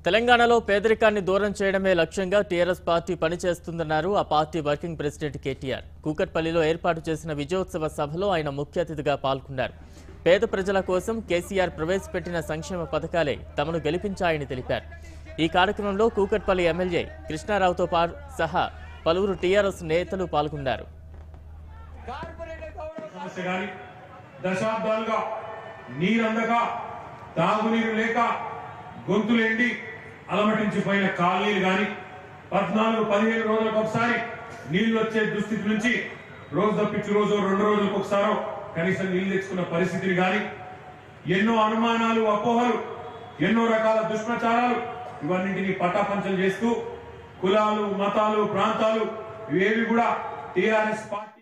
తెలంగాణలో పేదరికాన్ని దూరం చేయడమే లక్ష్యంగా టీఆర్ఎస్ పార్టీ పనిచేస్తుందన్నారు ఆ పార్టీ వర్కింగ్ ప్రెసిడెంట్ కేటీఆర్ కూకట్పల్లిలో ఏర్పాటు చేసిన విజయోత్సవ సభలో ఆయన ముఖ్య అతిథిగా పాల్గొన్నారు పేద ప్రజల కోసం కేసీఆర్ ప్రవేశపెట్టిన సంక్షేమ పథకాలే తమను గెలిపించాయని తెలిపారు ఈ కార్యక్రమంలో కూకట్పల్లి ఎమ్మెల్యే కృష్ణారావుతో పాటు సహా పలువురు టీఆర్ఎస్ నేతలు పాల్గొన్నారు సమస్య గాని దశాబ్దాలుగా నీరందక తాగునీరు లేక గొంతులేండి అలమటించిపోయిన కాలనీలు గాని పద్నాలుగు పదిహేను రోజులకు ఒకసారి నీళ్లు వచ్చే దుస్థితి నుంచి రోజు తప్పించి రోజు రెండు రోజులకు ఒకసారో కనీసం నీళ్లు తెచ్చుకున్న పరిస్థితిని గాని ఎన్నో అనుమానాలు అపోహలు ఎన్నో రకాల దుష్ప్రచారాలు ఇవన్నింటినీ పటాపంచలు చేస్తూ కులాలు మతాలు ప్రాంతాలు ఇవేవి కూడా టీఆర్ఎస్ పార్టీ